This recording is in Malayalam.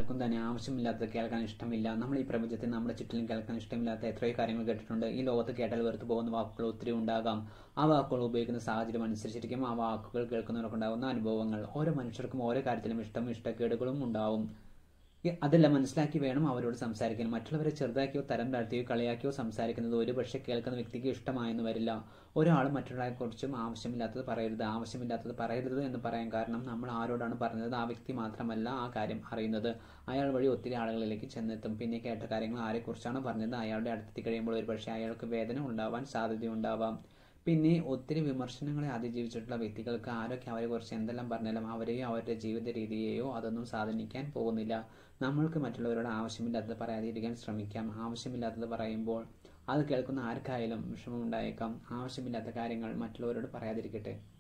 ആർക്കും തന്നെ ആവശ്യമില്ലാത്തത് കേൾക്കാൻ ഇഷ്ടമില്ല നമ്മൾ ഈ പ്രപഞ്ചത്തിൽ നമ്മുടെ ചുറ്റിലും കേൾക്കാൻ ഇഷ്ടമില്ലാത്ത എത്രയോ കാര്യങ്ങൾ കേട്ടിട്ടുണ്ട് ഈ ലോകത്ത് കേട്ടാൽ വെറുത്തു പോകുന്ന വാക്കുകൾ ഒത്തിരി ഉണ്ടാകാം ആ വാക്കുകൾ ഉപയോഗിക്കുന്ന സാഹചര്യം അനുസരിച്ചിരിക്കും ആ വാക്കുകൾ കേൾക്കുന്നവർക്കുണ്ടാകുന്ന അനുഭവങ്ങൾ ഓരോ മനുഷ്യർക്കും ഓരോ കാര്യത്തിലും ഇഷ്ടം ഇഷ്ടക്കേടുകളും ഉണ്ടാവും ഈ- അതെല്ലാം മനസ്സിലാക്കി വേണം അവരോട് സംസാരിക്കാൻ മറ്റുള്ളവരെ ചെറുതാക്കിയോ തരം താഴ്ത്തിയോ കളിയാക്കിയോ സംസാരിക്കുന്നത് ഒരു പക്ഷേ കേൾക്കുന്ന വ്യക്തിക്ക് ഇഷ്ടമായെന്ന് വരില്ല ഒരാൾ മറ്റൊരാളെ കുറിച്ചും ആവശ്യമില്ലാത്തത് പറയരുത് ആവശ്യമില്ലാത്തത് പറയരുത് എന്ന് പറയാൻ കാരണം നമ്മൾ ആരോടാണ് പറഞ്ഞത് ആ വ്യക്തി മാത്രമല്ല ആ കാര്യം അറിയുന്നത് അയാൾ വഴി ഒത്തിരി ആളുകളിലേക്ക് ചെന്നെത്തും പിന്നെ കേട്ട കാര്യങ്ങൾ ആരെക്കുറിച്ചാണ് പറഞ്ഞത് അയാളുടെ അടുത്തെത്തി കഴിയുമ്പോൾ ഒരു പക്ഷേ അയാൾക്ക് വേദന ഉണ്ടാവാൻ സാധ്യതയുണ്ടാവാം പിന്നെ ഒത്തിരി വിമർശനങ്ങളെ അതിജീവിച്ചിട്ടുള്ള വ്യക്തികൾക്ക് ആരൊക്കെ അവരെ കുറിച്ച് എന്തെല്ലാം പറഞ്ഞാലും അവരെയോ അവരുടെ ജീവിത രീതിയെയോ അതൊന്നും സ്വാധീനിക്കാൻ പോകുന്നില്ല നമ്മൾക്ക് മറ്റുള്ളവരോട് ആവശ്യമില്ലാത്തത് പറയാതിരിക്കാൻ ശ്രമിക്കാം ആവശ്യമില്ലാത്തത് പറയുമ്പോൾ അത് കേൾക്കുന്ന ആർക്കായാലും വിഷമമുണ്ടായേക്കാം ആവശ്യമില്ലാത്ത കാര്യങ്ങൾ മറ്റുള്ളവരോട് പറയാതിരിക്കട്ടെ